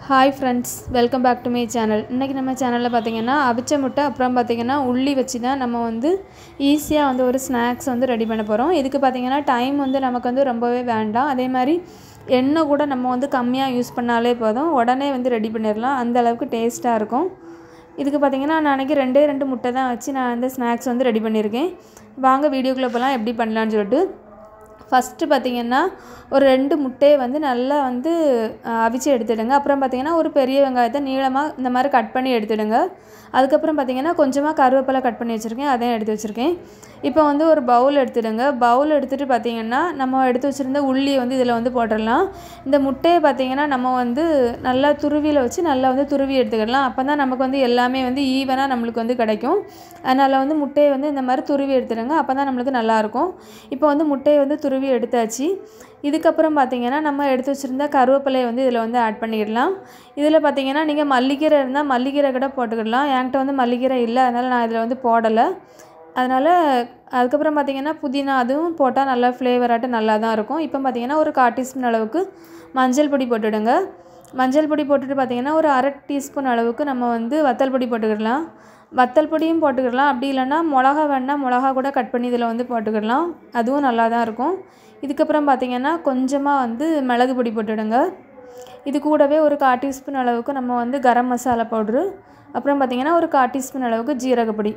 hi friends welcome back to my channel இன்றைக்கி நம்ம சேனலில் பார்த்தீங்கன்னா அவிச்ச முட்டை அப்புறம் பார்த்தீங்கன்னா உள்ளி வச்சு தான் நம்ம வந்து ஈஸியாக வந்து ஒரு ஸ்நாக்ஸ் வந்து ரெடி பண்ண போகிறோம் இதுக்கு பார்த்தீங்கன்னா டைம் வந்து நமக்கு வந்து ரொம்பவே வேண்டாம் அதே மாதிரி எண்ணெய் கூட நம்ம வந்து கம்மியாக யூஸ் பண்ணாலே போதும் உடனே வந்து ரெடி பண்ணிடலாம் அந்த அளவுக்கு டேஸ்ட்டாக இருக்கும் இதுக்கு பார்த்தீங்கன்னா நான் அன்றைக்கி ரெண்டே ரெண்டு முட்டை தான் வச்சு நான் அந்த ஸ்நாக்ஸ் வந்து ரெடி பண்ணியிருக்கேன் வாங்க வீடியோக்குள்ளே போகலாம் எப்படி பண்ணலான்னு சொல்லிட்டு ஃபஸ்ட்டு பார்த்தீங்கன்னா ஒரு ரெண்டு முட்டையை வந்து நல்லா வந்து அஹ், அவிச்சு எடுத்துடுங்க அப்புறம் பார்த்தீங்கன்னா ஒரு பெரிய வெங்காயத்தை நீளமாக இந்த மாதிரி கட் பண்ணி எடுத்துடுங்க அதுக்கப்புறம் பார்த்தீங்கன்னா கொஞ்சமாக கருவேப்பிலை கட் பண்ணி வச்சுருக்கேன் அதையும் எடுத்து வச்சுருக்கேன் இப்போ வந்து ஒரு பவுல் எடுத்துடுங்க பவுல் எடுத்துகிட்டு பார்த்தீங்கன்னா நம்ம எடுத்து வச்சுருந்த உள்ளியை வந்து இதில் வந்து போட்டுடலாம் இந்த முட்டையை பார்த்தீங்கன்னா நம்ம வந்து நல்லா துருவியில் வச்சு நல்லா வந்து துருவி எடுத்துக்கிடலாம் அப்போ தான் நமக்கு வந்து எல்லாமே வந்து ஈவனாக நம்மளுக்கு வந்து கிடைக்கும் அதனால் வந்து முட்டையை வந்து இந்த மாதிரி துருவி எடுத்துடுங்க அப்போ தான் நம்மளுக்கு நல்லாயிருக்கும் இப்போ வந்து முட்டையை வந்து துருவி எடுத்தாச்சு இதுக்கப்புறம் பார்த்தீங்கன்னா நம்ம எடுத்து வச்சுருந்த கருவேப்பிலையை வந்து இதில் வந்து ஆட் பண்ணிடலாம் இதில் பார்த்தீங்கன்னா நீங்கள் மல்லிக்கீரை இருந்தால் மல்லிக்கீரை கூட போட்டுக்கிடலாம் என்கிட்ட வந்து மல்லிக்கீரை இல்லை அதனால் நான் இதில் வந்து போடலை அதனால் அதுக்கப்புறம் பார்த்தீங்கன்னா புதினா அதுவும் போட்டால் நல்லா ஃப்ளேவராட்டு நல்லா தான் இருக்கும் இப்போ பார்த்தீங்கன்னா ஒரு கால் டீஸ்பூன் அளவுக்கு மஞ்சள் பொடி போட்டுடுங்க மஞ்சள் பொடி போட்டுட்டு பார்த்தீங்கன்னா ஒரு அரை டீஸ்பூன் அளவுக்கு நம்ம வந்து வத்தல் பொடி போட்டுக்கிடலாம் வத்தல் பொடியும் போட்டுக்கிடலாம் அப்படி இல்லைன்னா மிளகா வேணால் மிளகா கூட கட் பண்ணி இதில் வந்து போட்டுக்கிடலாம் அதுவும் நல்லா தான் இருக்கும் இதுக்கப்புறம் பார்த்தீங்கன்னா கொஞ்சமாக வந்து மிளகு பொடி போட்டுடுங்க இது கூடவே ஒரு கால் டீஸ்பூன் அளவுக்கு நம்ம வந்து கரம் மசாலா பவுட்ரு அப்புறம் பார்த்தீங்கன்னா ஒரு கால் டீஸ்பூன் அளவுக்கு ஜீரகப்பொடி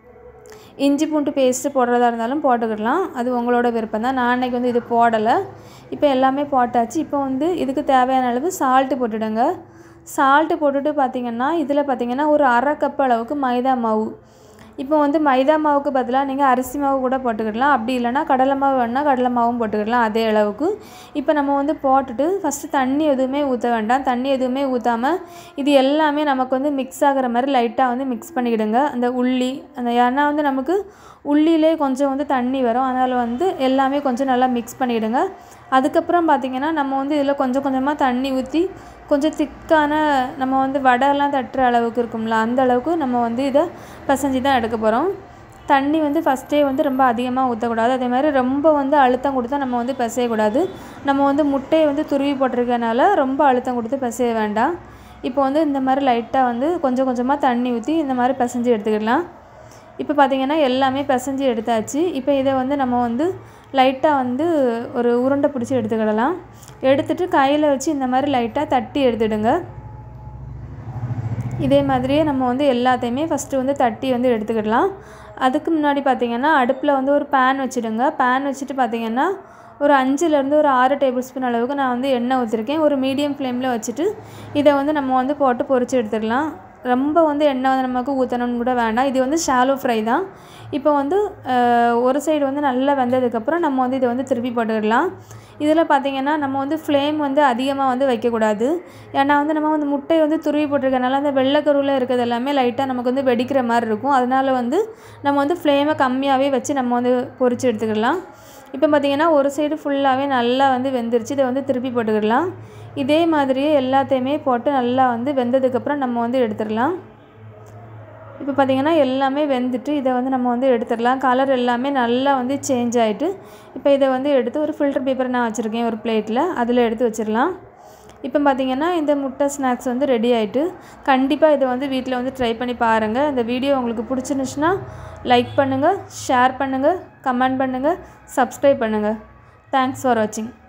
இஞ்சி பூண்டு பேஸ்ட்டு போடுறதா இருந்தாலும் போட்டுக்கிடலாம் அது உங்களோட விருப்பம் தான் நான் அன்றைக்கி வந்து இது போடலை இப்போ எல்லாமே போட்டாச்சு இப்போ வந்து இதுக்கு தேவையான அளவு சால்ட்டு போட்டுடுங்க சால்ட்டு போட்டுட்டு பார்த்தீங்கன்னா இதில் பார்த்தீங்கன்னா ஒரு அரை கப் அளவுக்கு மைதா மாவு இப்போ வந்து மைதா மாவுக்கு பதிலாக நீங்கள் அரிசி மாவு கூட போட்டுக்கிடலாம் அப்படி இல்லைன்னா கடலை மாவு வேணால் கடலை மாவும் போட்டுக்கிடலாம் அதே அளவுக்கு இப்போ நம்ம வந்து போட்டுட்டு ஃபஸ்ட்டு தண்ணி எதுவுமே ஊற்ற வேண்டாம் தண்ணி எதுவுமே ஊற்றாமல் இது எல்லாமே நமக்கு வந்து மிக்ஸ் ஆகிற மாதிரி லைட்டாக வந்து மிக்ஸ் பண்ணிக்கிடுங்க அந்த உள்ளி அந்த ஏன்னா வந்து நமக்கு உள்ளிலே கொஞ்சம் வந்து தண்ணி வரும் அதனால் வந்து எல்லாமே கொஞ்சம் நல்லா மிக்ஸ் பண்ணிவிடுங்க அதுக்கப்புறம் பார்த்திங்கன்னா நம்ம வந்து இதில் கொஞ்சம் கொஞ்சமாக தண்ணி ஊற்றி கொஞ்சம் திக்கான நம்ம வந்து வடைலாம் தட்டுற அளவுக்கு இருக்கும்ல அந்த அளவுக்கு நம்ம வந்து இதை பிசைஞ்சு தான் எடுக்க போகிறோம் தண்ணி வந்து ஃபஸ்ட்டே வந்து ரொம்ப அதிகமாக ஊற்றக்கூடாது அதே மாதிரி ரொம்ப வந்து அழுத்தம் கொடுத்தா நம்ம வந்து பிசையக்கூடாது நம்ம வந்து முட்டையை வந்து துருவி போட்டிருக்கனால ரொம்ப அழுத்தம் கொடுத்து பிசைய வேண்டாம் இப்போ வந்து இந்த மாதிரி லைட்டாக வந்து கொஞ்சம் கொஞ்சமாக தண்ணி ஊற்றி இந்த மாதிரி பிசைஞ்சு எடுத்துக்கிடலாம் இப்போ பார்த்திங்கன்னா எல்லாமே பிசைஞ்சு எடுத்தாச்சு இப்போ இதை வந்து நம்ம வந்து லைட்டாக வந்து ஒரு உருண்டை பிடிச்சி எடுத்துக்கிடலாம் எடுத்துட்டு கையில் வச்சு இந்த மாதிரி லைட்டாக தட்டி எடுத்துடுங்க இதே மாதிரியே நம்ம வந்து எல்லாத்தையுமே ஃபஸ்ட்டு வந்து தட்டி வந்து எடுத்துக்கிடலாம் அதுக்கு முன்னாடி பார்த்திங்கன்னா அடுப்பில் வந்து ஒரு பேன் வச்சுடுங்க பேன் வச்சுட்டு பார்த்திங்கன்னா ஒரு அஞ்சுலேருந்து ஒரு ஆறு டேபிள் ஸ்பூன் அளவுக்கு நான் வந்து எண்ணெய் ஊற்றிருக்கேன் ஒரு மீடியம் ஃப்ளேமில் வச்சுட்டு இதை வந்து நம்ம வந்து போட்டு பொரிச்சு எடுத்துக்கலாம் ரொம்ப வந்து எண்ணெய் வந்து நமக்கு ஊற்றணும்னு கூட வேண்டாம் இது வந்து ஷாலோ ஃப்ரை தான் இப்போ வந்து அஹ், ஒரு சைடு வந்து நல்லா வெந்ததுக்கப்புறம் நம்ம வந்து இதை வந்து திருப்பி போட்டுக்கிடலாம் இதில் பார்த்திங்கன்னா நம்ம வந்து ஃப்ளேம் வந்து அதிகமாக வந்து வைக்கக்கூடாது ஏன்னா வந்து நம்ம வந்து முட்டையை வந்து துருவி போட்டிருக்கனால அந்த வெள்ளைக்கருவில் இருக்கிறது எல்லாமே லைட்டாக நமக்கு வந்து வெடிக்கிற மாதிரி இருக்கும் அதனால் வந்து நம்ம வந்து ஃப்ளேமை கம்மியாகவே வச்சு நம்ம வந்து பொரிச்சு எடுத்துக்கிடலாம் இப்போ பார்த்திங்கன்னா ஒரு சைடு ஃபுல்லாகவே நல்லா வந்து வெந்துருச்சு இதை வந்து திருப்பி போட்டுக்கிடலாம் இதே மாதிரியே எல்லாத்தையுமே போட்டு நல்லா வந்து வெந்ததுக்கப்புறம் நம்ம வந்து எடுத்துடலாம் இப்போ பார்த்திங்கன்னா எல்லாமே வெந்துட்டு இதை வந்து நம்ம வந்து எடுத்துடலாம் கலர் எல்லாமே நல்லா வந்து சேஞ்ச் ஆகிட்டு இப்போ இதை வந்து எடுத்து ஒரு ஃபில்டர் பேப்பர் நான் வச்சுருக்கேன் ஒரு பிளேட்டில் அதில் எடுத்து வச்சிடலாம் இப்போ பார்த்திங்கன்னா இந்த முட்டை ஸ்நாக்ஸ் வந்து ரெடி ஆகிட்டு கண்டிப்பாக இதை வந்து வீட்டில் வந்து ட்ரை பண்ணி பாருங்கள் இந்த வீடியோ உங்களுக்கு பிடிச்சிருந்துச்சுன்னா லைக் பண்ணுங்கள் ஷேர் பண்ணுங்கள் கமெண்ட் பண்ணுங்கள் சப்ஸ்கிரைப் பண்ணுங்கள் தேங்க்ஸ் ஃபார் வாட்சிங்